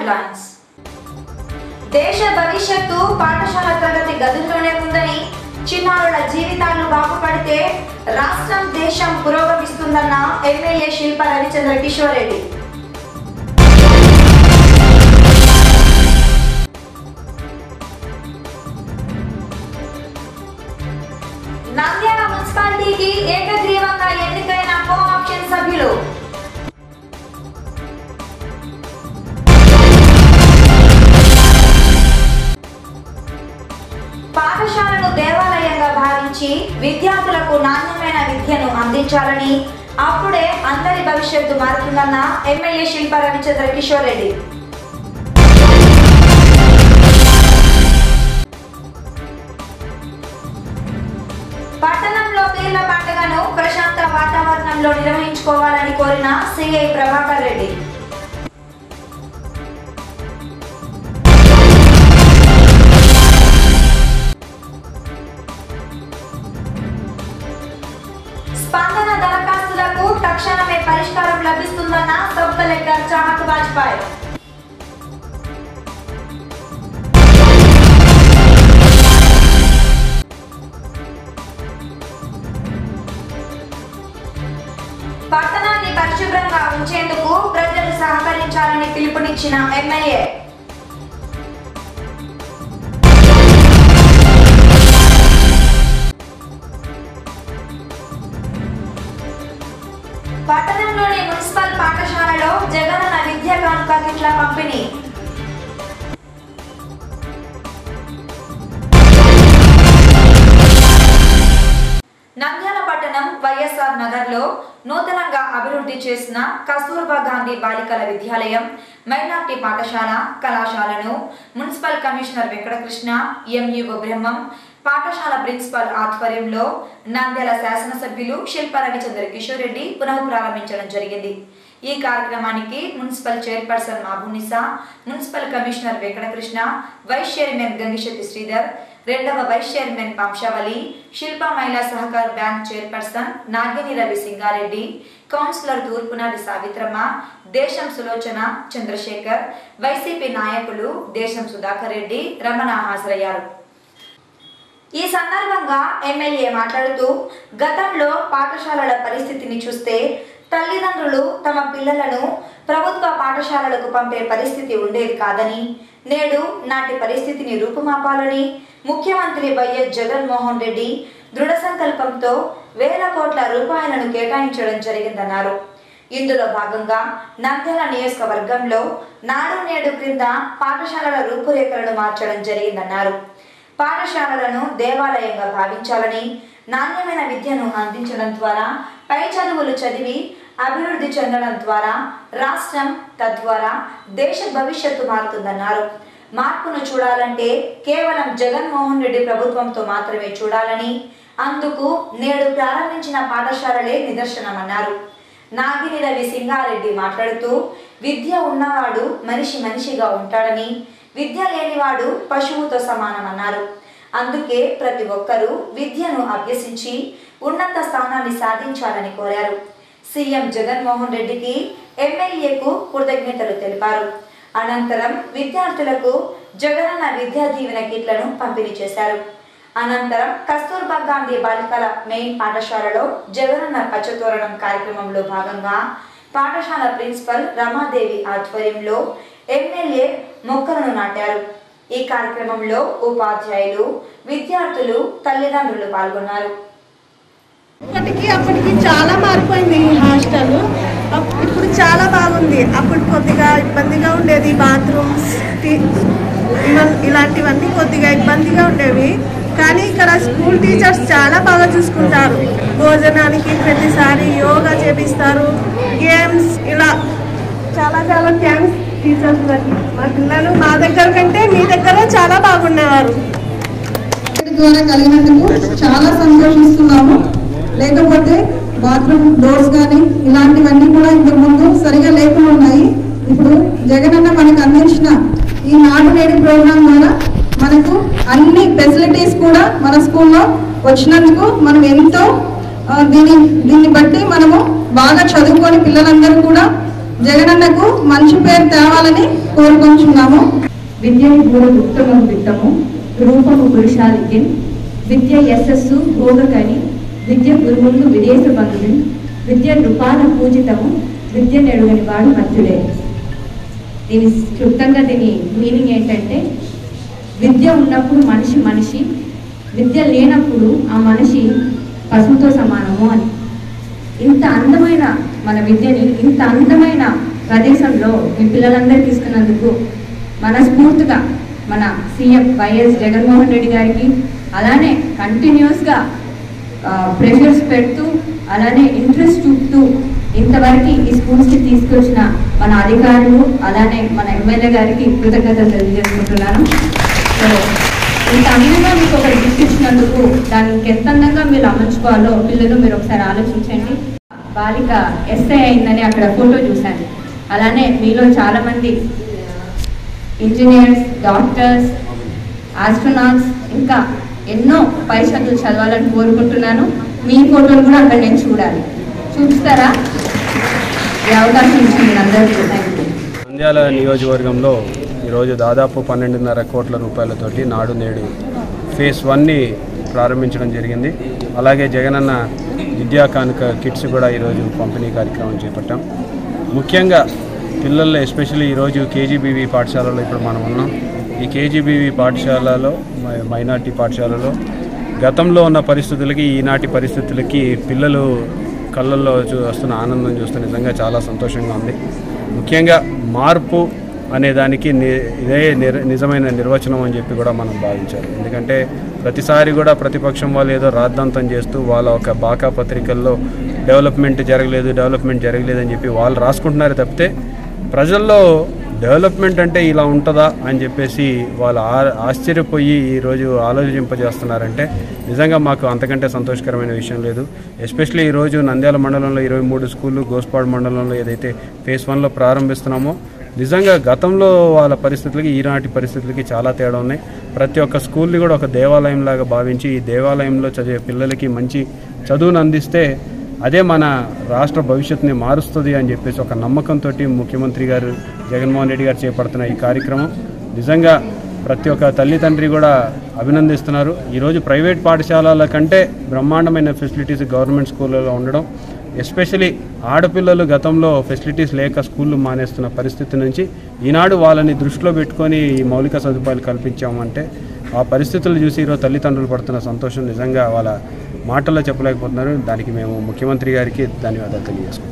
Headlines దేశ భవిష్యత్తు పాఠశాల తరగతి గదుల్లోనే ఉందని చిన్నారుల జీవితాలు బాగుపడితే రాష్ట్రం దేశం పురోగమిస్తుందన్న ఎమ్మెల్యే శిల్ప రవిచంద్ర కిషోర్ రెడ్డి నంద్యాల మున్సిపాలిటీకి ఏకగ్రీవంగా ఎన్నికైన కోఆప్షన్ సభ్యులు పాఠశాలను దేవాలయంగా భావించి విద్యార్థులకు నాణ్యమైన విద్యను అందించాలని అప్పుడే అందరి భవిష్యత్తు మారుతుందన్న ఎమ్మెల్యే శిల్ప రవిచంద్ర కిషోర్ రెడ్డి పట్టణంలో పీర్ల పండుగను ప్రశాంత వాతావరణంలో నిర్వహించుకోవాలని కోరిన సిఐ ప్రభాకర్ రెడ్డి స్పందన దరఖాస్తులకు తక్షణమే పరిష్కారం లభిస్తుందన్న సబ్ కలెక్టర్ చాహత్ వాజ్పేయి పట్టణాన్ని పరిశుభ్రంగా ఉంచేందుకు ప్రజలు సహకరించాలని పిలుపునిచ్చిన ఎమ్మెల్యే పట్టణంలోని మున్సిపల్ పాఠశాలలో జగనన్న విద్యా కానుక కిట్ల పంపిణీ నంద్యాల పట్టణం వైఎస్ఆర్ నగర్ లో నూతనంగా అభివృద్ధి చేసిన కస్తూర్బా గాంధీ బాలికల విద్యాలయం మైనార్టీ పాఠశాల కళాశాలను municipal commissioner Venkatakrishna MEO Brahmam పాఠశాల ప్రిన్సిపల్ ఆధ్వర్యంలో నంద్యాల శాసనసభ్యులు శిల్ప రవిచంద్ర కిషోర్ రెడ్డి పునః ప్రారంభించడం జరిగింది ఈ కార్యక్రమానికి municipal chairperson Mabunisa municipal commissioner Venkatakrishna vice chairman Gangishetti Sridhar రెండవ vice chairman Pamshavali Shilpa Mahila Sahakar bank chairperson Nagini Ravi Singareddy councillor Thurpunati Savitramma Desam Sulochana Chandrasekhar YCP నాయకులు దేశం సుధాకర్ రెడ్డి రమణ హాజరయ్యారు ఈ సందర్భంగా ఎమ్మెల్యే మాట్లాడుతూ గతంలో పాఠశాలల పరిస్థితిని చూస్తే తల్లిదండ్రులు తమ పిల్లలను ప్రభుత్వ పాఠశాలలకు పంపే పరిస్థితి ఉండేది కాదని నేడు నాటి పరిస్థితిని రూపుమాపాలని ముఖ్యమంత్రి వైఎస్ జగన్మోహన్ రెడ్డి దృఢ సంకల్పంతో వేల కోట్ల రూపాయలను కేటాయించడం జరిగిందన్నారు ఇందులో భాగంగా నంద్యాల నియోజకవర్గంలో నాడు నేడు క్రింద పాఠశాలల రూపురేఖలను మార్చడం జరిగిందన్నారు పాఠశాలలను దేవాలయంగా భావించాలని నాణ్యమైన విద్యను అందించడం ద్వారా పై చదువులు చదివి అభివృద్ధి చెందడం ద్వారా రాష్ట్రం తద్వారా దేశ భవిష్యత్తు మారుతుందన్నారు మార్పును చూడాలంటే కేవలం జగన్మోహన్ రెడ్డి ప్రభుత్వంతో మాత్రమే చూడాలని అందుకు నేడు ప్రారంభించిన పాఠశాలలే నిదర్శనమన్నారు నాగిని రవి సింగారెడ్డి మాట్లాడుతూ విద్య ఉన్నవాడు మనిషి మనిషిగా ఉంటాడని విద్య లేనివాడు పశువుతో సమానమన్నారు అందుకే ప్రతి ఒక్కరూ విద్యను అభ్యసించి ఉన్నత స్థానాన్ని సాధించాలని కోరారు సీఎం జగన్మోహన్ రెడ్డికి ఎమ్మెల్యేకు కృతజ్ఞతలు తెలిపారు అనంతరం విద్యార్థులకు జగనన్న విద్యా దీవెన కిట్లను పంపిణీ చేశారు అనంతరం కస్తూర్బా గాంధీ బాలికల మెయిన్ పాఠశాలలో జగనన్న పచ్చతోరణం కార్యక్రమంలో భాగంగా పాఠశాల ప్రిన్సిపల్ రమాదేవి ఆధ్వర్యంలో ఎమ్మెల్యే మొక్కలను నాటారు ఈ కార్యక్రమంలో ఉపాధ్యాయులు విద్యార్థులు తల్లిదండ్రులు పాల్గొన్నారు ఇప్పటికి అప్పటికి చాలా మారిపోయింది ఈ హాస్టల్ అప్- ఇప్పుడు చాలా బాగుంది అప్పుడు కొద్దిగా ఇబ్బందిగా ఉండేది బాత్రూమ్స్ ఇలాంటివన్నీ కొద్దిగా ఇబ్బందిగా ఉండేవి కానీ ఇక్కడ స్కూల్ టీచర్స్ చాలా బాగా చూసుకుంటారు భోజనానికి ప్రతిసారి యోగా చేపిస్తారు గేమ్స్ ఇలా చాలా చాలా థ్యాంక్స్ టీచర్స్ మా పిల్లలు మా దగ్గర కంటే మీ దగ్గర చాలా బాగుండేవారు ద్వారా కలిగినందుకు చాలా సంతోషిస్తున్నాము లేకపోతే బాత్రూమ్ డోర్స్ కానీ ఇలాంటివన్నీ కూడా ఇంతకు ముందు సరిగా లేకుండా ఉన్నాయి ఇప్పుడు జగనన్న మనకు అందించిన ఈ నాడు నేడు ప్రోగ్రాం ద్వారా మనకు అన్ని ఫెసిలిటీస్ కూడా మన స్కూల్లో వచ్చినందుకు మనం ఎంతో ఆ, దీని దీన్ని బట్టి మనము బాగా చదువుకొని పిల్లలందరూ కూడా జగనన్నకు మంచి పేరు తేవాలని కోరుకుంటున్నాము విద్యను కూడా ఉత్తమం విత్తము రూపము పురుషాలిక్యం విద్య యశస్సు భోగకని విద్య గురుములు విదేశ బంధువు విద్య నృపాల పూజితము విద్య నెడుగని వాడు మధ్యుడే దీని క్లుప్తంగా దీని మీనింగ్ ఏంటంటే విద్య ఉన్నప్పుడు మనిషి మనిషి విద్య లేనప్పుడు ఆ మనిషి పశువుతో సమానము అని ఇంత అందమైన మన విద్యని ఇంత అందమైన ప్రదేశంలో మీ పిల్లలందరూ తీసుకున్నందుకు మనస్ఫూర్తిగా మన సీఎం వైఎస్ జగన్మోహన్ రెడ్డి గారికి అలానే కంటిన్యూస్గా ప్రెషర్స్ పెడుతూ అలానే ఇంట్రెస్ట్ చూపుతూ ఇంతవరకు ఈ స్కూల్స్కి తీసుకొచ్చిన మన అధికారులు అలానే మన ఎమ్మెల్యే గారికి కృతజ్ఞతలు తెలియజేసుకుంటున్నాను సో ఇంత అందంగా మీకు ఒక గిఫ్ట్ ఇచ్చినందుకు దాన్ని ఇంకెంత అందంగా మీరు అమర్చుకోవాలో పిల్లలు మీరు ఒకసారి ఆలోచించండి బాలిక ఎస్ఐ అయిందని అక్కడ ఫోటో చూశాను అలానే మీలో చాలా మంది ఇంజనీర్స్ డాక్టర్స్ ఆస్ట్రోనాట్స్ ఇంకా ఎన్నో పై చదువులు చదవాలని కోరుకుంటున్నాను మీ ఫోటోలు కూడా అక్కడ నేను చూడాలి చూపిస్తారా ఈ అవకాశం ఇచ్చింది అందరికీ థ్యాంక్ యూ నంద్యాల నియోజకవర్గంలో ఈరోజు దాదాపు పన్నెండున్నర కోట్ల రూపాయలతోటి నాడు నేడు ఫేస్ వన్ని ప్రారంభించడం జరిగింది అలాగే జగనన్న విద్యా కానుక కిట్స్ కూడా ఈరోజు పంపిణీ కార్యక్రమం చేపట్టాం ముఖ్యంగా పిల్లల్లో ఎస్పెషల్లీ ఈరోజు కేజీబీవీ పాఠశాలలో ఇప్పుడు మనం ఉన్నాం ఈ కేజీబీవీ పాఠశాలలో మై- మైనార్టీ పాఠశాలలో గతంలో ఉన్న పరిస్థితులకి ఈనాటి పరిస్థితులకి పిల్లలు కళ్ళల్లో చూ వస్తున్న ఆనందం చూస్తే నిజంగా చాలా సంతోషంగా ఉంది ముఖ్యంగా మార్పు అనే దానికి ని- ఇదే నిర్ నిజమైన నిర్వచనం అని చెప్పి కూడా మనం భావించాలి ఎందుకంటే ప్రతిసారి కూడా ప్రతిపక్షం వాళ్ళు ఏదో రాద్ధాంతం చేస్తూ వాళ్ళ ఒక బాకా పత్రికల్లో డెవలప్మెంట్ జరగలేదు డెవలప్మెంట్ జరగలేదు అని చెప్పి వాళ్ళు రాసుకుంటున్నారు తప్పితే ప్రజల్లో డెవలప్మెంట్ అంటే ఇలా ఉంటుందా అని చెప్పేసి వాళ్ళు ఆ- ఆశ్చర్యపోయి ఈరోజు ఆలోచింపజేస్తున్నారంటే నిజంగా మాకు అంతకంటే సంతోషకరమైన విషయం లేదు ఎస్పెషల్లీ ఈరోజు నంద్యాల మండలంలో ఇరవై మూడు స్కూళ్ళు గోస్పాడు మండలంలో ఏదైతే ఫేస్ వన్లో ప్రారంభిస్తున్నామో నిజంగా గతంలో వాళ్ళ పరిస్థితులకి ఈనాటి పరిస్థితులకి చాలా తేడా ఉన్నాయి ప్రతి ఒక్క స్కూల్ని కూడా ఒక దేవాలయంలాగా భావించి ఈ దేవాలయంలో చదివే పిల్లలకి మంచి చదువును అందిస్తే అదే మన రాష్ట్ర భవిష్యత్తుని మారుస్తుంది అని చెప్పేసి ఒక నమ్మకంతో ముఖ్యమంత్రి గారు జగన్మోహన్ రెడ్డి గారు చేపడుతున్న ఈ కార్యక్రమం నిజంగా ప్రతి ఒక్క తల్లిదండ్రి కూడా అభినందిస్తున్నారు ఈరోజు ప్రైవేట్ పాఠశాలల కంటే బ్రహ్మాండమైన ఫెసిలిటీస్ గవర్నమెంట్ స్కూళ్ళలో ఉండడం ఎస్పెషలీ ఆడపిల్లలు గతంలో ఫెసిలిటీస్ లేక స్కూళ్ళు మానేస్తున్న పరిస్థితి నుంచి ఈనాడు వాళ్ళని దృష్టిలో పెట్టుకొని ఈ మౌలిక సదుపాయాలు కల్పించామంటే ఆ పరిస్థితులు చూసి ఈరోజు తల్లిదండ్రులు పడుతున్న సంతోషం నిజంగా వాళ్ళ మాటల్లో చెప్పలేకపోతున్నారు దానికి మేము ముఖ్యమంత్రి గారికి ధన్యవాదాలు తెలియజేసుకుంటాం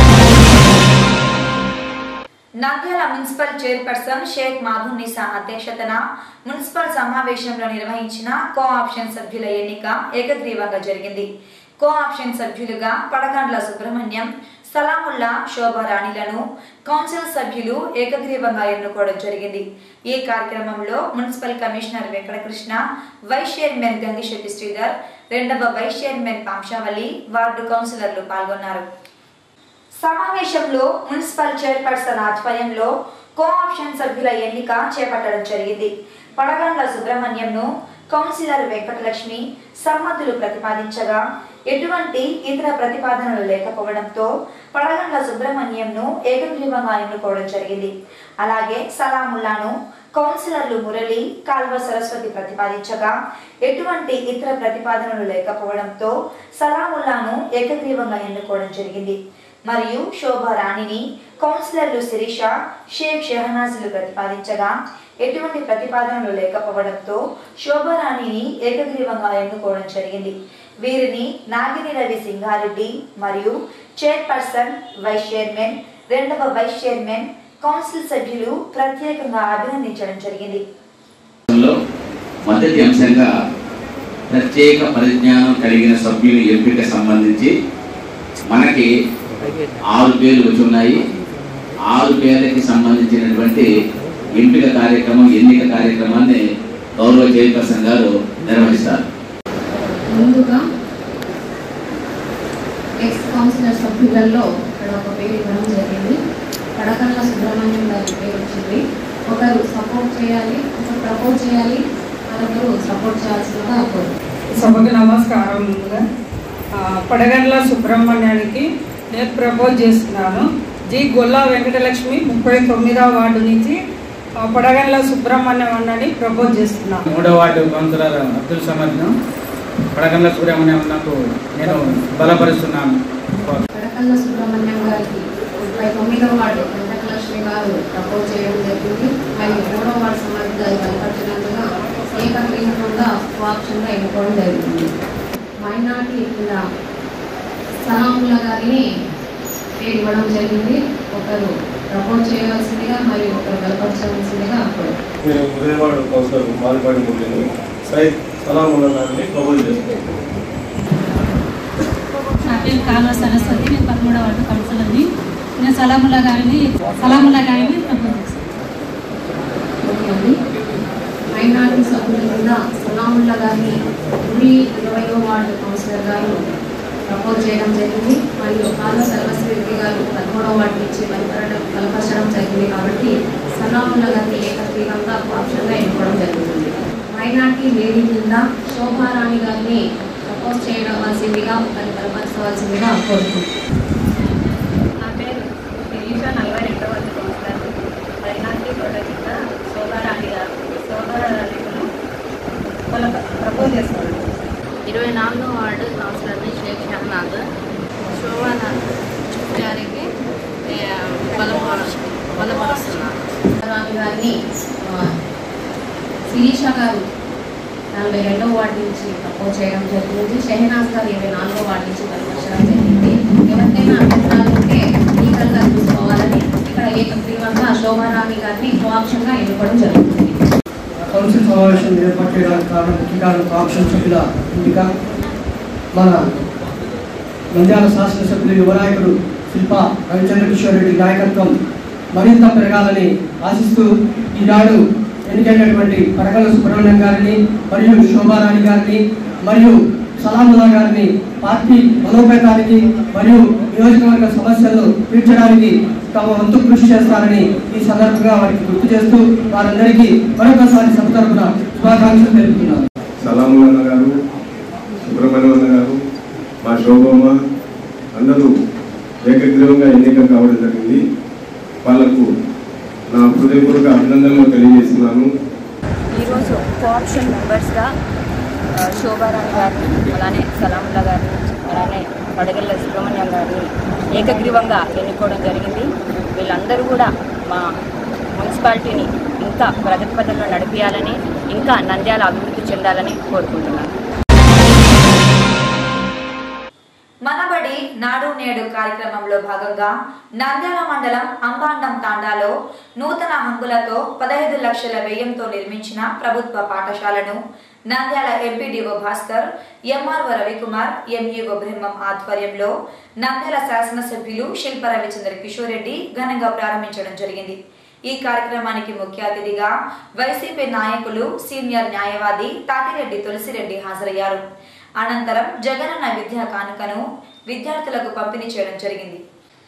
నంద్యాల మున్సిపల్ చైర్పర్సన్ షేక్ మాధునిసా అధ్యక్షతన మున్సిపల్ సమావేశంలో నిర్వహించిన కో ఆప్షన్ సభ్యుల ఎన్నిక ఏకగ్రీవంగా జరిగింది కో ఆప్షన్ సభ్యులుగా పడకండ్ల సుబ్రహ్మణ్యం సలాముల్లా శోభారాణిలను కౌన్సిల్ సభ్యులు ఏకగ్రీవంగా ఎన్నుకోవడం జరిగింది ఈ కార్యక్రమంలో municipal commissioner Venkatakrishna vice chairman Gangishetti Sridhar రెండవ వైస్ చైర్మన్ పాంశావళి వార్డు కౌన్సిలర్లు పాల్గొన్నారు సమావేశంలో మున్సిపల్ చైర్పర్సన్ ఆధ్వర్యంలో కోఆప్షన్ సభ్యుల ఎన్నిక చేపట్టడం జరిగింది పడగండ్ల సుబ్రహ్మణ్యంను కౌన్సిలర్ వెంకటలక్ష్మి సమ్మతులు ప్రతిపాదించగా ఎటువంటి ఇతర ప్రతిపాదనలు లేకపోవడంతో పడగండ్ల సుబ్రహ్మణ్యంను ఏకగ్రీవంగా ఎన్నుకోవడం జరిగింది అలాగే సలాముల్లాను కౌన్సిలర్లు మురళి కాల్వ సరస్వతి ప్రతిపాదించగా ఎటువంటి ఇతర ప్రతిపాదనలు లేకపోవడంతో సలాముల్లాను ఏకగ్రీవంగా ఎన్నుకోవడం జరిగింది మరియు శోభా రాణిని కౌన్సిలర్లు శిరీష షేక్ షెహనాజులు ప్రతిపాదించగా ఎటువంటి ప్రతిపాదనలు లేకపోవడంతో శోభా రాణిని ఏకగ్రీవంగా ఎన్నుకోవడం జరిగింది వీరిని నాగిని రవి సింగారెడ్డి మరియు చైర్పర్సన్ వైస్ చైర్మన్ రెండవ వైస్ చైర్మన్ కౌన్సిల్ సభ్యులు ప్రత్యేకంగా అభినందించడం జరిగింది లో మొదటి అంశంగా ప్రత్యేక పరిజ్ఞానం కలిగిన సభ్యుల ఎంపిక సంబంధించి మనకి ఆరు పేర్లు వచ్చి ఉన్నాయి ఆరు పేర్లకి సంబంధించినటువంటి ఎంపిక కార్యక్రమం ఎన్నిక కార్యక్రమాన్ని గౌరవ చైర్పర్సన్ గారు నిర్వహిస్తారు ముందుగా ఎక్స్ కౌన్సిలర్ సభ్యులలో ఇక్కడ ఒక పేరు ఇవ్వడం జరిగింది కడకల్ల సుబ్రహ్మణ్యం గారి పేరు వచ్చింది ఒకరు సపోర్ట్ చేయాలి ఒకరు ప్రపోజ్ చేయాలి మరొకరు సపోర్ట్ చేయాల్సిందిగా కోరు సభకు నమస్కారం ముందుగా ఆ, పడగండ్ల సుబ్రహ్మణ్యానికి నేను ప్రపోజ్ చేస్తున్నాను జి గొల్లా వెంకటలక్ష్మి ముప్పై తొమ్మిదవ వార్డు నుంచి ఆ, పొడగండ్ల సుబ్రహ్మణ్యం అన్నని ప్రపోజ్ చేస్తున్నాను మూడో వార్డు కౌన్సిలర్ అబ్దుల్ సమద్ను పడకండ్ల సుబ్రహ్మణ్యం నాకు నేను బలపరుస్తున్నాను కడకల్ల సుబ్రహ్మణ్యం గారికి ముప్పై తొమ్మిదవ వార్డు వెంకటలక్ష్మి గారు ప్రపోజ్ చేయడం జరిగింది మరియు మూడవ వార్డు సమాధి గారు బలపరిచినందుగా ఏకగ్రీవంగా స్వాక్షంగా ఎన్నుకోవడం జరిగింది మైనార్టీ కింద సలాముల గారిని పేరు ఇవ్వడం జరిగింది ఒకరు ప్రపోజ్ చేయవలసిందిగా మరియు ఒకరు బలపరచవలసిందిగా కోరు నేను ఉదయవాడ కౌన్సిలర్ మారిపాడి మురళిని సైద్ సలాం ఉన్న దాన్ని ప్రపోజ్ చేస్తున్నాను నా పేరు కాలువ సరస్వతి నేను పదమూడవ వార్డు కౌన్సిలర్ని నేను సలాముల్లా గారిని సలాముల్లా గారిని ప్రపోజ్ చేస్తాను ఓకే అండి మైనార్టీ సభ్యుల కింద సలాముల్లా గారిని ఉరి ఇరవయో వార్డు కౌన్సిలర్ గారు ప్రపోజ్ చేయడం జరిగింది మరియు కాలువ సర్వశ్రీ గారు పదమూడవ వార్డు నుంచి బలపరడం బలపరచడం జరిగింది కాబట్టి సలాముల్లా గారిని ఏకగ్రీవంగా ఆప్షన్గా ఎన్నుకోవడం జరుగుతుంది మైనార్టీ లేడీ కింద శోభారాణి గారిని ప్రపోజ్ చేయవలసిందిగా మరి బలపరచవలసిందిగా కోరుకుంటున్నాను నా పేరు శిరీష నలభై రెండవ వార్డు కౌన్సిలర్ మైనార్టీ కోట కింద శోభారాణి గారు శోభారాణిను ప్రపోజ్ చేస్తున్నాను ఇరవై నాలుగో వార్డు కౌన్సిలర్ని షేక్ షహనాథ్ శోభానా గారికి ఏ, బలపరు బలపరుస్తున్నారు రాణి గారిని ఆ, శిరీష గారు నలభై రెండవ వార్డు నుంచి ప్రపోజ్ చేయడం జరిగింది షెహనాజ్ గారు ఇరవై నాలుగో వార్డు నుంచి బలపరచడం జరిగింది ఎవరికైనా అభ్యంతరాలు ఉంటే లీగల్గా చూసుకోవాలని ఇక్కడ ఏకగ్రీవంగా శోభారాణి గారిని కోఆప్షన్గా ఎన్నుకోవడం జరుగుతుంది కౌన్సిల్ సమావేశం ఏర్పాటు చేయడానికి కారణం ముఖ్య కారణం ఆప్షన్ సభ్యుల ఎంపిక మన నంద్యాల శాసనసభ్యులు యువ నాయకుడు శిల్ప రవిచంద్ర కిషోర్ రెడ్డి నాయకత్వం మరింత పెరగాలని ఆశిస్తూ ఈనాడు ఎన్నికైనటువంటి పరకల సుబ్రహ్మణ్యం గారిని మరియు శోభారాణి గారిని మరియు సలాముల్లా గారిని పార్టీ బలోపేతానికి మరియు నియోజకవర్గ సమస్యలను తీర్చడానికి తమ వంతు కృషి చేస్తారని ఈ సందర్భంగా వారికి గుర్తు చేస్తూ వారందరికీ మరొకసారి సభ తరపున శుభాకాంక్షలు తెలుపుతున్నాను సలాములన్న గారు సుబ్రహ్మణ్యం అన్న గారు మా శోభమ్మ అందరూ ఏకగ్రీవంగా ఎన్నిక కావడం జరిగింది వాళ్లకు నా హృదయపూర్వక అభినందనలు తెలియజేస్తున్నాను ఈరోజు కోఆప్షన్ మెంబర్స్గా ఆ, శోభారాణి గారిని అలానే సలాముల్లా గారిని అలానే పడగల్ల సుబ్రహ్మణ్యం గారిని ఏకగ్రీవంగా ఎన్నుకోవడం జరిగింది వీళ్ళందరూ కూడా మా మున్సిపాలిటీని ఇంకా ప్రగతి పథంలో నడిపించాలని ఇంకా నంద్యాల అభివృద్ధి చెందాలని కోరుకుంటున్నాను మనబడి నాడు నేడు కార్యక్రమంలో భాగంగా నంద్యాల మండలం అంబాండం తాండాలో నూతన హంగులతో పదహైదు లక్షల వ్యయంతో నిర్మించిన ప్రభుత్వ పాఠశాలను Nandyal MPDO Bhaskar MRO Ravikumar MEO Brahmam ఆధ్వర్యంలో నంద్యాల శాసనసభ్యులు శిల్ప రవిచంద్ర కిషోర్ రెడ్డి ఘనంగా ప్రారంభించడం జరిగింది ఈ కార్యక్రమానికి ముఖ్య అతిథిగా వైసీపీ నాయకులు సీనియర్ న్యాయవాది తాతిరెడ్డి తులసిరెడ్డి హాజరయ్యారు అనంతరం జగనన్న విద్యా కానుకను విద్యార్థులకు పంపిణీ చేయడం జరిగింది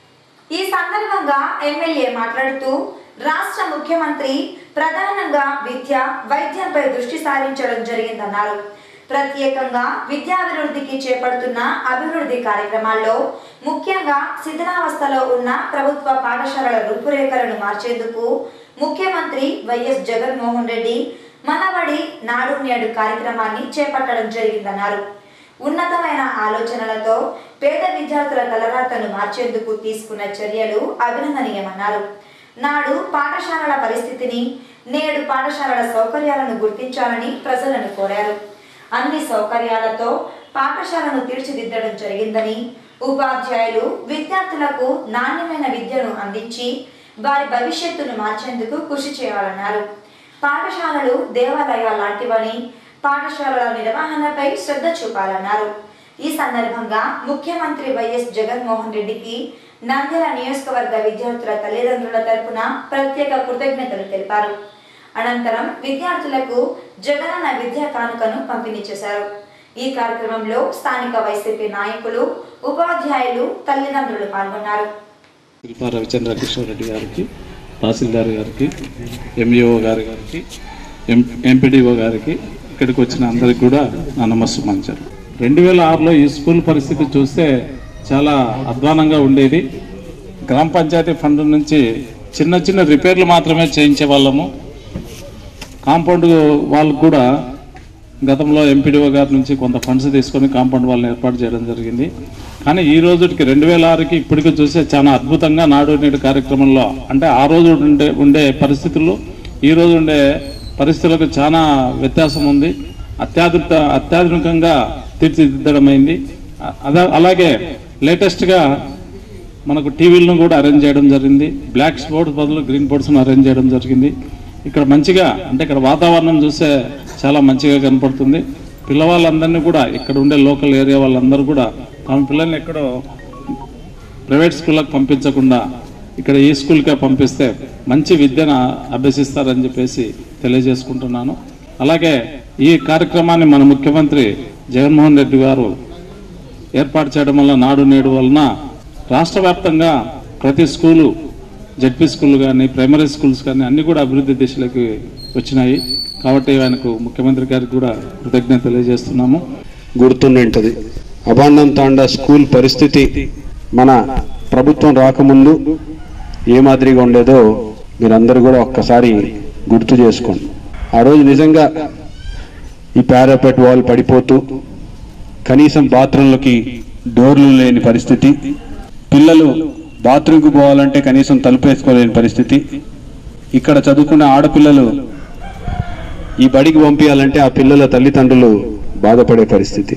ఈ సందర్భంగా ఎమ్మెల్యే మాట్లాడుతూ రాష్ట్ర ముఖ్యమంత్రి ప్రధానంగా విద్య వైద్యంపై దృష్టి సారించడం జరిగిందన్నారు ప్రత్యేకంగా విద్యాభివృద్ధికి చేపడుతున్న అభివృద్ధి కార్యక్రమాల్లో ముఖ్యంగా శిథిలావస్థలో ఉన్న ప్రభుత్వ పాఠశాలల రూపురేఖలను మార్చేందుకు ముఖ్యమంత్రి వైఎస్ జగన్మోహన్ రెడ్డి మనబడి నాడు నేడు కార్యక్రమాన్ని చేపట్టడం జరిగిందన్నారు ఉన్నతమైన ఆలోచనలతో పేద విద్యార్థుల తలరాతను మార్చేందుకు తీసుకున్న చర్యలు అభినందనీయమన్నారు నాడు పాఠశాలల పరిస్థితిని నేడు పాఠశాలల సౌకర్యాలను గుర్తించాలని ప్రజలను కోరారు అన్ని సౌకర్యాలతో పాఠశాలను తీర్చిదిద్దడం జరిగిందని ఉపాధ్యాయులు విద్యార్థులకు నాణ్యమైన విద్యను అందించి వారి భవిష్యత్తును మార్చేందుకు కృషి చేయాలన్నారు పాఠశాలలు దేవాలయాల లాంటివని పాఠశాలల నిర్వహణపై శ్రద్ధ చూపాలన్నారు ఈ సందర్భంగా ముఖ్యమంత్రి వైఎస్ జగన్మోహన్ రెడ్డికి నంద్యాల నియోజకవర్గ విద్యార్థుల తల్లిదండ్రుల తరపున ప్రత్యేక కృతజ్ఞతలు తెలిపారు అనంతరం విద్యార్థులకు జగనన్న విద్యా కానుకను పంపిణీ చేశారు ఈ కార్యక్రమంలో స్థానిక వైసీపీ నాయకులు ఉపాధ్యాయులు తల్లిదండ్రులు పాల్గొన్నారు శిల్పా రవిచంద్ర కిషోర్ రెడ్డి గారికి తహసీల్దార్ గారికి ఎంఈఓ గారి గారికి ఎం ఎంపీడీఓ గారికి ఇక్కడికి వచ్చిన అందరికి కూడా నా నమస్సుమాంచారు రెండు వేల ఆరులో ఈ స్కూల్ పరిస్థితి చూస్తే చాలా అధ్వానంగా ఉండేది గ్రామ పంచాయతీ ఫండ్ నుంచి చిన్న చిన్న రిపేర్లు మాత్రమే చేయించే వాళ్ళము కాంపౌండ్ వాళ్ళకు కూడా గతంలో ఎంపీడీఓ గారి నుంచి కొంత ఫండ్స్ తీసుకొని కాంపౌండ్ వాళ్ళని ఏర్పాటు చేయడం జరిగింది కానీ ఈ రోజుకి రెండు వేల ఆరుకి ఇప్పటికీ చూస్తే చాలా అద్భుతంగా నాడు నేడు కార్యక్రమంలో అంటే ఆ రోజు ఉండే ఉండే పరిస్థితుల్లో ఈ రోజు ఉండే పరిస్థితులకు చాలా వ్యత్యాసం ఉంది అత్యాధునిక అత్యాధునికంగా తీర్చిదిద్దడం అయింది అదే అలాగే లేటెస్ట్గా మనకు టీవీలను కూడా అరేంజ్ చేయడం జరిగింది బ్లాక్ బోర్డ్స్ బదులు గ్రీన్ బోర్డ్స్ను అరేంజ్ చేయడం జరిగింది ఇక్కడ మంచిగా అంటే ఇక్కడ వాతావరణం చూస్తే చాలా మంచిగా కనపడుతుంది పిల్లవాళ్ళందరినీ కూడా ఇక్కడ ఉండే లోకల్ ఏరియా వాళ్ళందరూ కూడా తమ పిల్లల్ని ఎక్కడో ప్రైవేట్ స్కూళ్ళకి పంపించకుండా ఇక్కడ ఈ స్కూల్కే పంపిస్తే మంచి విద్యను అభ్యసిస్తారని చెప్పేసి తెలియజేసుకుంటున్నాను అలాగే ఈ కార్యక్రమాన్ని మన ముఖ్యమంత్రి జగన్మోహన్ రెడ్డి గారు ఏర్పాటు చేయడం వల్ల నాడు నేడు వలన రాష్ట్ర వ్యాప్తంగా ప్రతి స్కూలు జడ్పీ స్కూల్ కానీ ప్రైమరీ స్కూల్స్ కానీ అన్ని కూడా అభివృద్ధి దిశలోకి వచ్చినాయి కాబట్టి ఆయనకు ముఖ్యమంత్రి గారికి కూడా కృతజ్ఞత తెలియజేస్తున్నాము గుర్తుండింటది అబాండం తాండా స్కూల్ పరిస్థితి మన ప్రభుత్వం రాకముందు ఏ మాదిరిగా ఉండేదో మీరందరూ కూడా ఒక్కసారి గుర్తు చేసుకోండి ఆ రోజు నిజంగా ఈ పారాపెట్ వాల్ పడిపోతూ కనీసం బాత్రూంలకి డోర్లు లేని పరిస్థితి పిల్లలు బాత్రూమ్కి పోవాలంటే కనీసం తలుపు వేసుకోలేని పరిస్థితి ఇక్కడ చదువుకున్న ఆడపిల్లలు ఈ బడికి పంపించాలంటే ఆ పిల్లల తల్లిదండ్రులు బాధపడే పరిస్థితి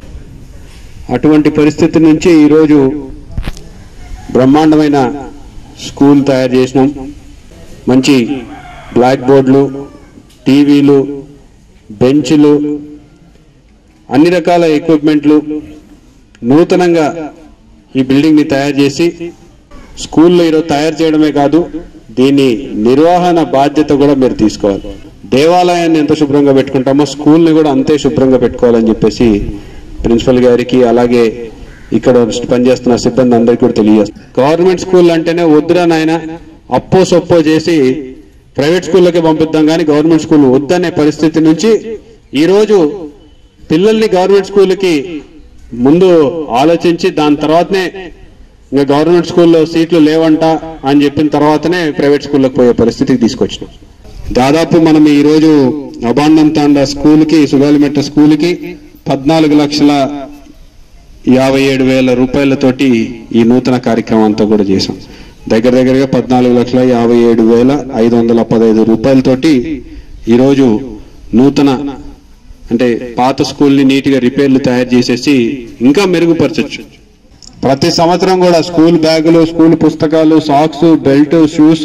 అటువంటి పరిస్థితి నుంచి ఈరోజు బ్రహ్మాండమైన స్కూల్ తయారు చేసినాం మంచి బ్లాక్ బోర్డులు టీవీలు బెంచ్లు అన్ని రకాల ఎక్విప్మెంట్లు నూతనంగా ఈ బిల్డింగ్ని తయారు చేసి స్కూల్లో ఈరోజు తయారు చేయడమే కాదు దీని నిర్వహణ బాధ్యత కూడా మీరు తీసుకోవాలి దేవాలయాన్ని ఎంత శుభ్రంగా పెట్టుకుంటామో స్కూల్ని కూడా అంతే శుభ్రంగా పెట్టుకోవాలని చెప్పేసి ప్రిన్సిపల్ గారికి అలాగే ఇక్కడ పనిచేస్తున్న సిబ్బంది అందరికీ కూడా తెలియజేస్తారు గవర్నమెంట్ స్కూల్ అంటేనే వద్దురా నాయన అప్పో సొప్పో చేసి ప్రైవేట్ స్కూళ్ళకి పంపిద్దాం కానీ గవర్నమెంట్ స్కూల్ వద్దనే పరిస్థితి నుంచి ఈరోజు పిల్లల్ని గవర్నమెంట్ స్కూల్కి ముందు ఆలోచించి దాని తర్వాతనే ఇంకా గవర్నమెంట్ స్కూల్లో సీట్లు లేవంట అని చెప్పిన తర్వాతనే ప్రైవేట్ స్కూల్లోకి పోయే పరిస్థితికి తీసుకొచ్చినాం దాదాపు మనం ఈ రోజు అబాండం తాండా స్కూల్కి సుగాలిమెట్ట స్కూల్కి పద్నాలుగు లక్షల యాభై ఏడు వేల రూపాయలతోటి ఈ నూతన కార్యక్రమం అంతా కూడా చేశాం దగ్గర దగ్గరగా పద్నాలుగు లక్షల యాభై ఏడు వేల ఐదు వందల పదహైదు రూపాయలతోటి ఈరోజు నూతన అంటే పాత స్కూల్ని నీట్గా రిపేర్లు తయారు చేసేసి ఇంకా మెరుగుపరచచ్చు ప్రతి సంవత్సరం కూడా స్కూల్ బ్యాగులు స్కూల్ పుస్తకాలు సాక్స్ బెల్ట్ షూస్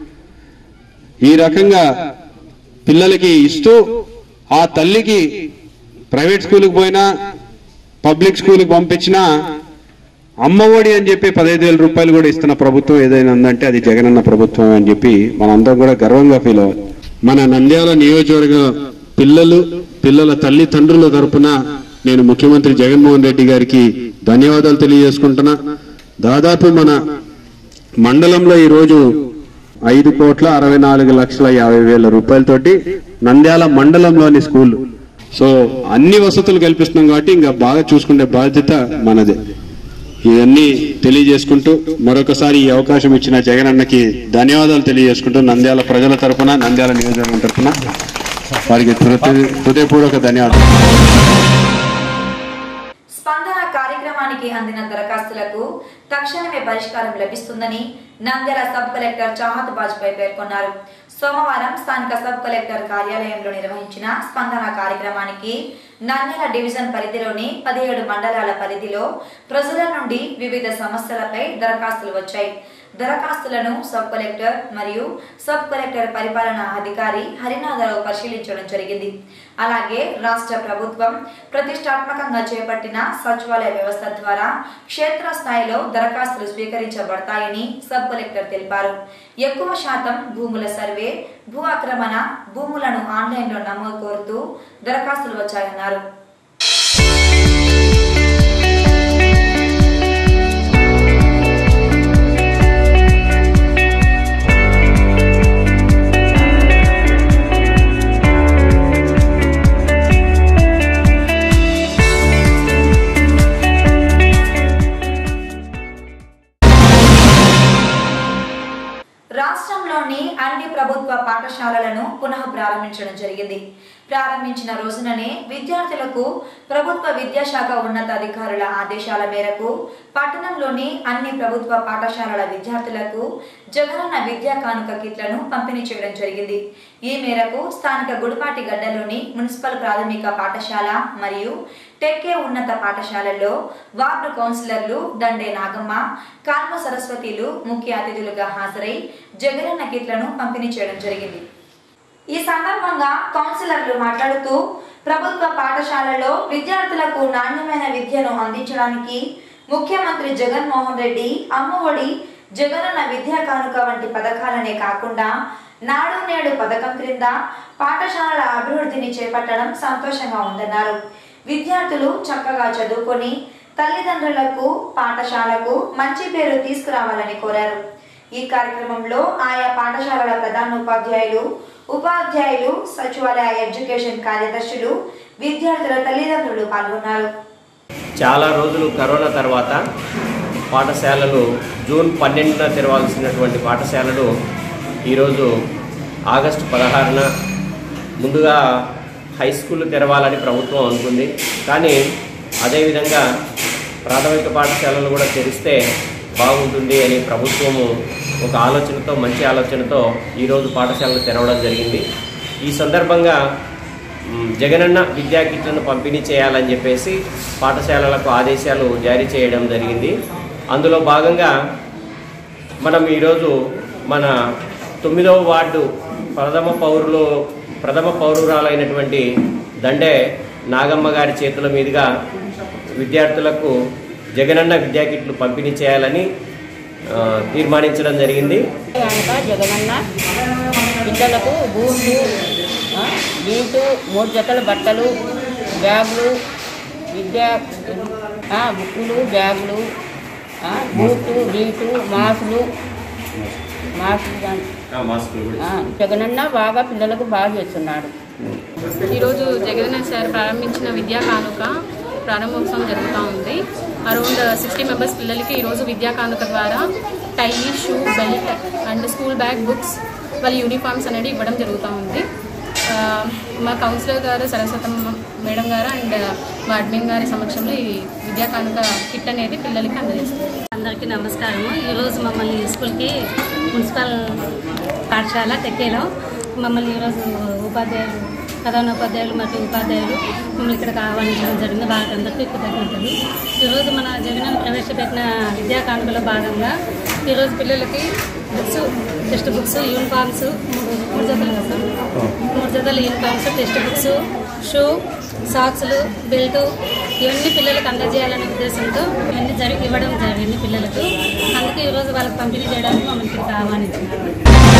ఈ రకంగా పిల్లలకి ఇస్తూ ఆ తల్లికి ప్రైవేట్ స్కూల్కి పోయినా పబ్లిక్ స్కూల్కి పంపించినా అమ్మఒడి అని చెప్పి పదహైదు వేల రూపాయలు కూడా ఇస్తున్న ప్రభుత్వం ఏదైనా ఉందంటే అది జగనన్న ప్రభుత్వం అని చెప్పి మనందరం కూడా గర్వంగా ఫీల్ అవ్వాలి మన నంద్యాల నియోజకవర్గ పిల్లలు పిల్లల తల్లిదండ్రుల తరపున నేను ముఖ్యమంత్రి జగన్మోహన్ రెడ్డి గారికి ధన్యవాదాలు తెలియజేసుకుంటున్నా దాదాపు మన మండలంలో ఈరోజు ఐదు కోట్ల అరవై నాలుగు లక్షల యాభై వేల రూపాయలతోటి నంద్యాల మండలంలోని స్కూల్ సో అన్ని వసతులు కల్పిస్తున్నాం కాబట్టి ఇంకా బాగా చూసుకునే బాధ్యత మనదే ఇవన్నీ తెలియజేసుకుంటూ మరొకసారి ఈ అవకాశం ఇచ్చిన జగన్ అన్నకి ధన్యవాదాలు తెలియజేసుకుంటూ నంద్యాల ప్రజల తరపున నంద్యాల నియోజకవర్గం తరపున వారికి హృదయ- హృదయపూర్వక ధన్యవాదాలు స్పందన కార్యక్రమానికి అందిన దరఖాస్తులకు తక్షణమే పరిష్కారం లభిస్తుందని నంద్యాల సబ్ కలెక్టర్ చాహత్ బాజ్పాయ్ పేర్కొన్నారు సోమవారం స్థానిక సబ్ కలెక్టర్ కార్యాలయంలో నిర్వహించిన స్పందన కార్యక్రమానికి నంద్యాల డివిజన్ పరిధిలోని పదిహేడు మండలాల పరిధిలో ప్రజల నుండి వివిధ సమస్యలపై దరఖాస్తులు వచ్చాయి దరఖాస్తులను సబ్ కలెక్టర్ మరియు సబ్ కలెక్టర్ పరిపాలనా అధికారి హరినాథరావు పరిశీలించడం జరిగింది అలాగే రాష్ట్ర ప్రభుత్వం ప్రతిష్టాత్మకంగా చేపట్టిన సచివాలయ వ్యవస్థ ద్వారా క్షేత్రస్థాయిలో దరఖాస్తులు స్వీకరించబడతాయని సబ్ కలెక్టర్ తెలిపారు ఎక్కువ శాతం భూముల సర్వే భూ ఆక్రమణ భూములను ఆన్లైన్లో నమోదు కోరుతూ దరఖాస్తులు వచ్చాయన్నారు పాఠశాలలను పునః ప్రారంభించడం జరిగింది ప్రారంభించిన రోజుననే విద్యార్థులకు ప్రభుత్వ విద్యాశాఖ ఉన్నతాధికారుల ఆదేశాల మేరకు పట్టణంలోని అన్ని ప్రభుత్వ పాఠశాలల విద్యార్థులకు జగనన్న విద్యా కానుక కిట్లను పంపిణీ చేయడం జరిగింది ఈ మేరకు స్థానిక గుడిపాటి గడ్డలోని మున్సిపల్ ప్రాథమిక పాఠశాల మరియు టెక్కే ఉన్నత పాఠశాలల్లో వార్డు కౌన్సిలర్లు దండే నాగమ్మ కాల్వ సరస్వతిలు ముఖ్య అతిథులుగా హాజరై జగనన్న కిట్లను పంపిణీ చేయడం జరిగింది ఈ సందర్భంగా కౌన్సిలర్లు మాట్లాడుతూ ప్రభుత్వ పాఠశాలలో విద్యార్థులకు నాణ్యమైన విద్యను అందించడానికి ముఖ్యమంత్రి జగన్మోహన్ రెడ్డి అమ్మఒడి జగనన్న విద్యా కానుక వంటి పథకాలనే కాకుండా నాడు నేడు పథకం క్రింద పాఠశాలల అభివృద్ధిని చేపట్టడం సంతోషంగా ఉందన్నారు విద్యార్థులు చక్కగా చదువుకొని తల్లిదండ్రులకు పాఠశాలకు మంచి పేరు తీసుకురావాలని కోరారు ఈ కార్యక్రమంలో ఆయా పాఠశాలల ప్రధానోపాధ్యాయులు ఉపాధ్యాయులు సచివాలయ ఎడ్యుకేషన్ కార్యదర్శులు విద్యార్థుల తల్లిదండ్రులు పాల్గొన్నారు చాలా రోజులు కరోనా తర్వాత పాఠశాలలు జూన్ పన్నెండున తెరవాల్సినటువంటి పాఠశాలలు ఈరోజు ఆగస్టు పదహారున ముందుగా హై స్కూల్ తెరవాలని ప్రభుత్వం అనుకుంది కానీ అదేవిధంగా ప్రాథమిక పాఠశాలలు కూడా తెరిస్తే బాగుంటుంది అని ప్రభుత్వము ఒక ఆలోచనతో మంచి ఆలోచనతో ఈరోజు పాఠశాలలు తెరవడం జరిగింది ఈ సందర్భంగా మ్, జగనన్న విద్యా కిట్లను పంపిణీ చేయాలని చెప్పేసి పాఠశాలలకు ఆదేశాలు జారీ చేయడం జరిగింది అందులో భాగంగా మనం ఈరోజు మన తొమ్మిదవ వార్డు ప్రథమ పౌరులు ప్రథమ పౌరురాలైనటువంటి దండే నాగమ్మ గారి చేతుల మీదుగా విద్యార్థులకు జగనన్న విద్యా కిట్లు పంపిణీ చేయాలని ఆ, తీర్మానించడం జరిగింది కనుక జగనన్న పిల్లలకు బూట్లు ఆ, బీటు మూడు జతల బట్టలు బ్యాగులు విద్యా ఆ, బుక్కులు బ్యాగులు ఆ, బూట్లు బీటు మాస్కులు మాస్కులు కానీ ఆ, జగనన్న బాగా పిల్లలకు బాగా చేస్తున్నాడు ఈరోజు జగన్ సార్ ప్రారంభించిన విద్యా కానుక ప్రారంభోత్సవం జరుగుతూ ఉంది అరౌండ్ సిక్స్టీ మెంబర్స్ పిల్లలకి ఈరోజు విద్యా కానుక ద్వారా tie shoe belt and school bag books వాళ్ళ యూనిఫామ్స్ అనేది ఇవ్వడం జరుగుతూ ఉంది ఆ, మా కౌన్సిలర్ గారు సరస్వతమ్మ మేడం గారు అండ్ మా అడ్మిన్ గారి సమక్షంలో ఈ విద్యా కానుక కిట్ అనేది పిల్లలకి అందజేస్తుంది అందరికీ నమస్కారము ఈరోజు మమ్మల్ని స్కూల్కి మున్సిపల్ పాఠశాల తెక్కేలో మమ్మల్ని ఈరోజు ఉపాధ్యాయులు ప్రధానోపాధ్యాయులు మరియు ఉపాధ్యాయులు మమ్మల్ని ఇక్కడ ఆహ్వానించడం జరిగింది వాళ్ళకందరికీ కృతజ్ఞతలు ఈరోజు మన జగన్ ప్రవేశపెట్టిన విద్యా కానుకలో భాగంగా ఈరోజు పిల్లలకి బుక్స్ టెక్స్ట్ బుక్స్ యూనిఫామ్స్ మూడు మూడు జతలు కదా సార్? మూడు జతలు యూనిఫామ్స్ టెక్స్ట్ బుక్స్ షూ సాక్స్లు బెల్ట్ ఇవన్నీ పిల్లలకు అందజేయాలనే ఉద్దేశంతో ఇవన్నీ జరిగి ఇవ్వడం జరిగింది పిల్లలకు అందుకే ఈరోజు వాళ్ళకి పంపిణీ చేయడానికి మమ్మల్ని ఇక్కడికి ఆహ్వానించినారు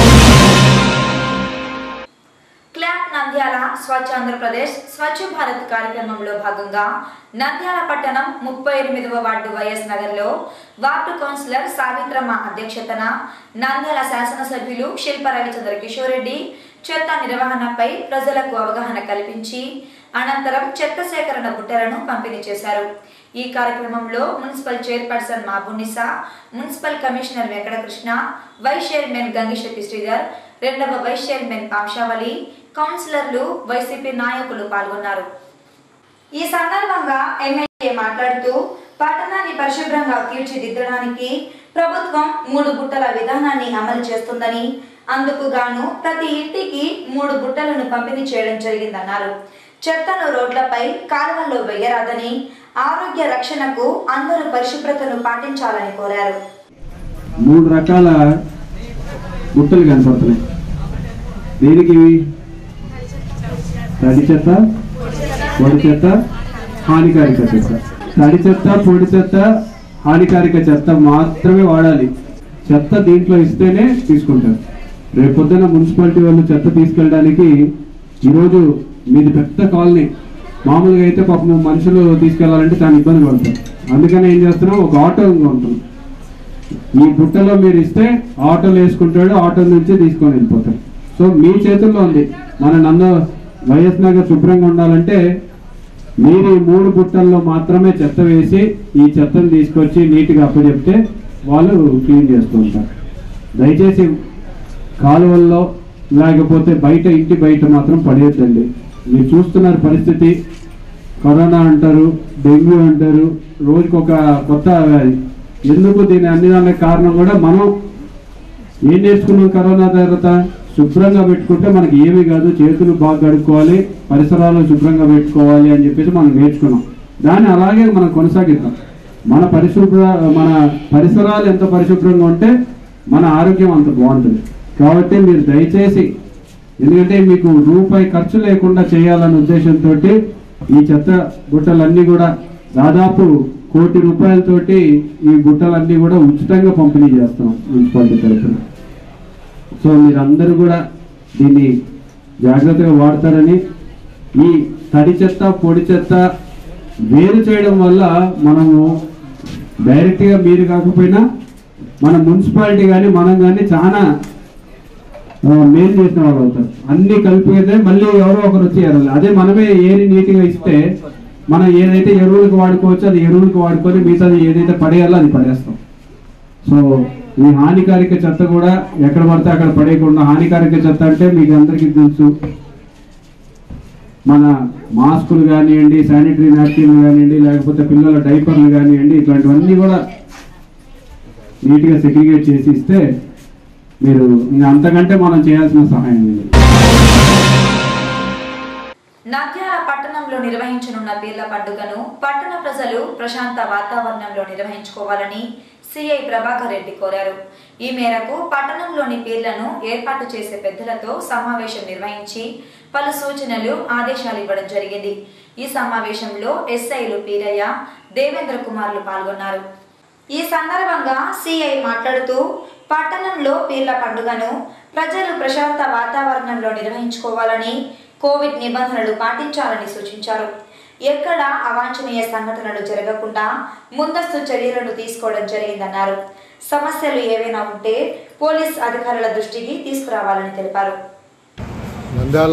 క్లాప్ నంద్యాల స్వచ్ఛ ఆంధ్రప్రదేశ్ స్వచ్ఛ భారత్ కార్యక్రమంలో భాగంగా నంద్యాల పట్టణం ముప్పై ఎనిమిదవ వార్డు వైఎస్ నగర్లో వార్డు కౌన్సిలర్ సావిత్రమ్మ అధ్యక్షతన నంద్యాల శాసనసభ్యులు శిల్ప రవిచంద్ర కిషోర్ రెడ్డి చెత్త నిర్వహణపై ప్రజలకు అవగాహన కల్పించి అనంతరం చెత్త సేకరణ బుట్టలను పంపిణీ చేశారు ఈ కార్యక్రమంలో municipal chairperson Mabunisa municipal commissioner Venkatakrishna vice chairman Gangishetti Sridhar రెండవ వైస్ చైర్మన్ పాంశావళి కౌన్సిలర్లు వైసీపీ నాయకులు పాల్గొన్నారు ఈ సందర్భంగా ఎమ్మెల్యే మాట్లాడుతూ పట్టణాన్ని పరిశుభ్రంగా తీర్చిదిద్దడానికి ప్రభుత్వం మూడు బుట్టల విధానాన్ని అమలు చేస్తుందని అందుకు గాను ప్రతి ఇంటికి మూడు బుట్టలను పంపిణీ చేయడం జరిగిందన్నారు చెత్తను రోడ్లపై కాలువల్లో వేయరాదని ఆరోగ్య రక్షణకు అందరూ పరిశుభ్రతను పాటించాలని కోరారు మూడు రకాల బుట్టలు కనపడుతున్నాయి దేనికి ఇవి తడి చెత్త పొడి చెత్త హానికారిక చెత్త తడి చెత్త పొడి చెత్త హానికారిక చెత్త మాత్రమే వాడాలి చెత్త దీంట్లో ఇస్తేనే తీసుకుంటారు రేపు పొద్దున్న మున్సిపాలిటీ వాళ్ళు చెత్త తీసుకెళ్ళడానికి ఈరోజు మీది పెద్ద కాలనీ మామూలుగా అయితే పాపం మనుషులు తీసుకెళ్లాలంటే చాలా ఇబ్బంది పడతారు అందుకని ఏం చేస్తున్నాం ఒక ఆటో ఉంటుంది ఈ బుట్టలో మీరు ఇస్తే ఆటోలో వేసుకుంటాడు ఆటో నుంచి తీసుకొని వెళ్ళిపోతాడు సో మీ చేతుల్లో ఉంది మన నంద వైఎస్ నగర్ శుభ్రంగా ఉండాలంటే మీరు ఈ మూడు బుట్టల్లో మాత్రమే చెత్త వేసి ఈ చెత్తను తీసుకొచ్చి నీట్గా అప్పచెప్తే వాళ్ళు క్లీన్ చేస్తూ ఉంటారు దయచేసి కాలువల్లో లేకపోతే బయట ఇంటి బయట మాత్రం పడేయద్దండి మీరు చూస్తున్నారు పరిస్థితి కరోనా అంటారు డెంగ్యూ అంటారు రోజుకొక కొత్త వ్యాధి ఎందుకు దీని అన్ని దానికి కారణం కూడా మనం ఏం నేర్చుకున్నాం కరోనా తర్వాత శుభ్రంగా పెట్టుకుంటే మనకి ఏమీ కాదు చేతులు బాగా కడుక్కోవాలి పరిసరాలు శుభ్రంగా పెట్టుకోవాలి అని చెప్పేసి మనం నేర్చుకున్నాం దాన్ని అలాగే మనం కొనసాగిద్దాం మన పరిశుభ్ర మన పరిసరాలు ఎంత పరిశుభ్రంగా ఉంటే మన ఆరోగ్యం అంత బాగుంటుంది కాబట్టి మీరు దయచేసి ఎందుకంటే మీకు రూపాయి ఖర్చు లేకుండా చేయాలనే ఉద్దేశంతో ఈ చెత్త గుట్టలన్నీ కూడా దాదాపు కోటి రూపాయలతోటి ఈ గుట్టలన్నీ కూడా ఉచితంగా పంపిణీ చేస్తున్నాం మున్సిపాలిటీ తరఫున సో మీరందరూ కూడా దీన్ని జాగ్రత్తగా వాడతారని ఈ తడి చెత్త పొడి చెత్త వేరు చేయడం వల్ల మనము డైరెక్ట్గా మీరు కాకపోయినా మన మున్సిపాలిటీ కానీ మనం కానీ చాలా ఆ, మేలు చేసిన వాళ్ళు అవుతారు అన్ని కలిపితే మళ్ళీ ఎవరో ఒకరు వచ్చి ఎరాలి అదే మనమే ఏరి నీట్గా ఇస్తే మనం ఏదైతే ఎరువులకు వాడుకోవచ్చో అది ఎరువులకు వాడుకొని మిగతాది ఏదైతే పడేయాలో అది పడేస్తాం సో ఈ హానికారక చెత్త కూడా ఎక్కడ పడితే అక్కడ పడేయకుండా హానికారక చెత్త అంటే మీకు అందరికీ తెలుసు మన మాస్కులు కానివ్వండి శానిటరీ నాప్కిన్లు కానివ్వండి లేకపోతే పిల్లల డైపర్లు కానివ్వండి ఇట్లాంటివన్నీ కూడా నీట్గా సెగ్రిగేట్ చేసి ఇస్తే మీరు ఇంకా అంతకంటే మనం చేయాల్సిన సహాయం లేదు నంద్యాల పట్టణంలో నిర్వహించనున్న పీర్ల పండుగను పట్టణ ప్రజలు ప్రశాంత వాతావరణంలో నిర్వహించుకోవాలని సిఐ ప్రభాకర్ రెడ్డి కోరారు ఈ మేరకు పట్టణంలోని పీర్లను ఏర్పాటు చేసే పెద్దలతో సమావేశం నిర్వహించి పలు సూచనలు ఆదేశాలు ఇవ్వడం జరిగింది ఈ సమావేశంలో ఎస్ఐలు పీరయ్య దేవేంద్ర కుమార్లు పాల్గొన్నారు ఈ సందర్భంగా సిఐ మాట్లాడుతూ పట్టణంలో పీర్ల పండుగను ప్రజలు ప్రశాంత వాతావరణంలో నిర్వహించుకోవాలని కోవిడ్ నిబంధనలు పాటించాలని సూచించారు ఎక్కడ అవాంఛనీయ సంఘటనలు జరగకుండా ముందస్తు చర్యలను తీసుకోవడం జరిగిందన్నారు సమస్యలు ఏవైనా ఉంటే పోలీస్ అధికారుల దృష్టికి తీసుకురావాలని తెలిపారు నంద్యాల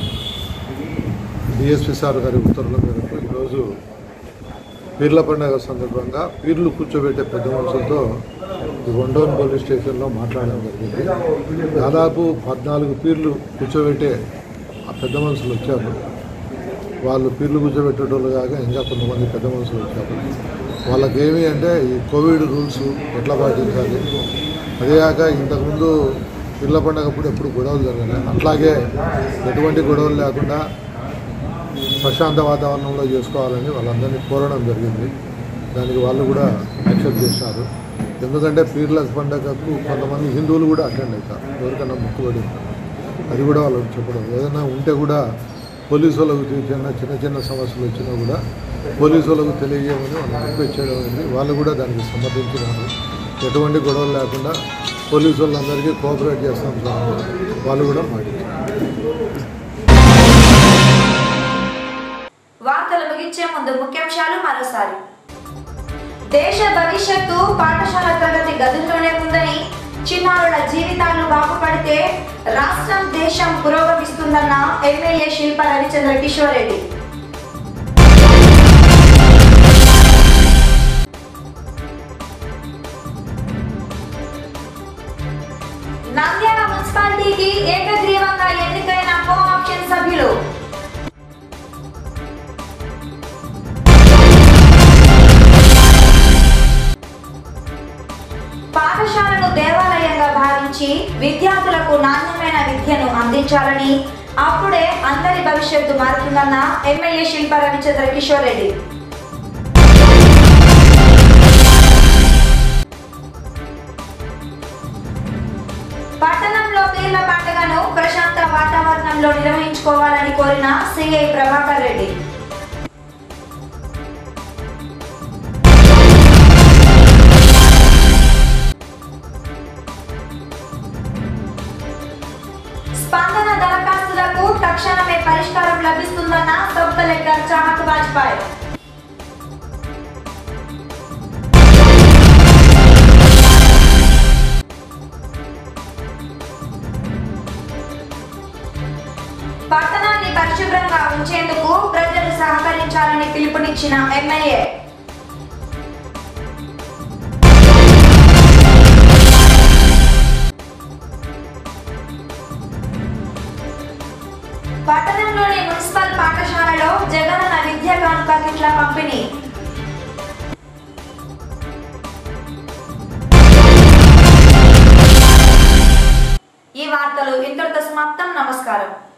డిఎస్పి సార్ గారి ఉత్తర్వుల మేరకు ఈరోజు పీర్ల పండుగ సందర్భంగా పీర్లు కూర్చోబెట్టే పెద్ద మనుషులతో ఈ వండోన్ పోలీస్ స్టేషన్లో మాట్లాడడం జరిగింది దాదాపు పద్నాలుగు పీర్లు కూర్చోబెట్టే ఆ పెద్ద మనుషులు వచ్చారు వాళ్ళు పీర్లు కూర్చోబెట్టేటోళ్ళు కాక ఇంకా కొంతమంది పెద్ద మనుషులు వచ్చారు వాళ్ళకి ఏమి అంటే ఈ కోవిడ్ రూల్స్ ఎట్లా పాటించాలి అదేగాక ఇంతకుముందు పిల్ల పండగప్పుడు ఎప్పుడు గొడవలు జరగలేదు అట్లాగే ఎటువంటి గొడవలు లేకుండా ప్రశాంత వాతావరణంలో చేసుకోవాలని వాళ్ళందరినీ కోరడం జరిగింది దానికి వాళ్ళు కూడా యాక్సెప్ట్ చేశారు ఎందుకంటే పీర్ల పండగకు కొంతమంది హిందువులు కూడా అటెండ్ అవుతారు ఎవరికైనా మొక్కుబడి ఉంటారు అది కూడా వాళ్ళకి చెప్పడం ఏదైనా ఉంటే కూడా పోలీసు వాళ్ళకు చిన్న చిన్న చిన్న సమస్యలు వచ్చినా కూడా పోలీసు వాళ్ళకు తెలియజేయమని వాళ్ళు రిక్వెస్ట్ చేయడం అయింది వాళ్ళు కూడా దానికి సమర్థించినారు ఎటువంటి గొడవలు లేకుండా పోలీసు వాళ్ళందరికీ కోఆపరేట్ చేస్తాం సార్ అని వాళ్ళు కూడా మాట్లాడారు వార్తలు ముగించే ముందు ముఖ్యాంశాలు మరోసారి దేశ భవిష్యత్తు పాఠశాల తరగతి గదుల్లోనే ఉందని చిన్నారుల జీవితాలు బాగుపడితే రాష్ట్రం దేశం పురోగమిస్తుందన్న ఎమ్మెల్యే శిల్ప రవిచంద్ర కిషోర్ రెడ్డి నంద్యాల మున్సిపాలిటీకి ఏకగ్రీవంగా ఎన్నికైన కో ఆప్షన్ సభ్యులు పాఠశాలను దేవాలయంగా భావించి విద్యార్థులకు నాణ్యమైన విద్యను అందించాలని అప్పుడే అందరి భవిష్యత్తు మారుతుందన్న ఎమ్మెల్యే శిల్ప రవిచంద్ర కిషోర్ రెడ్డి పట్టణంలో పీర్ల పండుగను ప్రశాంత వాతావరణంలో నిర్వహించుకోవాలని కోరిన సిఐ ప్రభాకర్ రెడ్డి స్పందన దరఖాస్తులకు తక్షణమే పరిష్కారం లభిస్తుందన్న సబ్ కలెక్టర్ చాహత్ వాజ్పేయి పట్టణాన్ని పరిశుభ్రంగా ఉంచేందుకు ప్రజలు సహకరించాలని పిలుపునిచ్చిన ఎమ్మెల్యే జగనన్న విద్యా కానుక కిట్ల పంపిణీ ఈ వార్తలు ఇంతటితో సమాప్తం నమస్కారం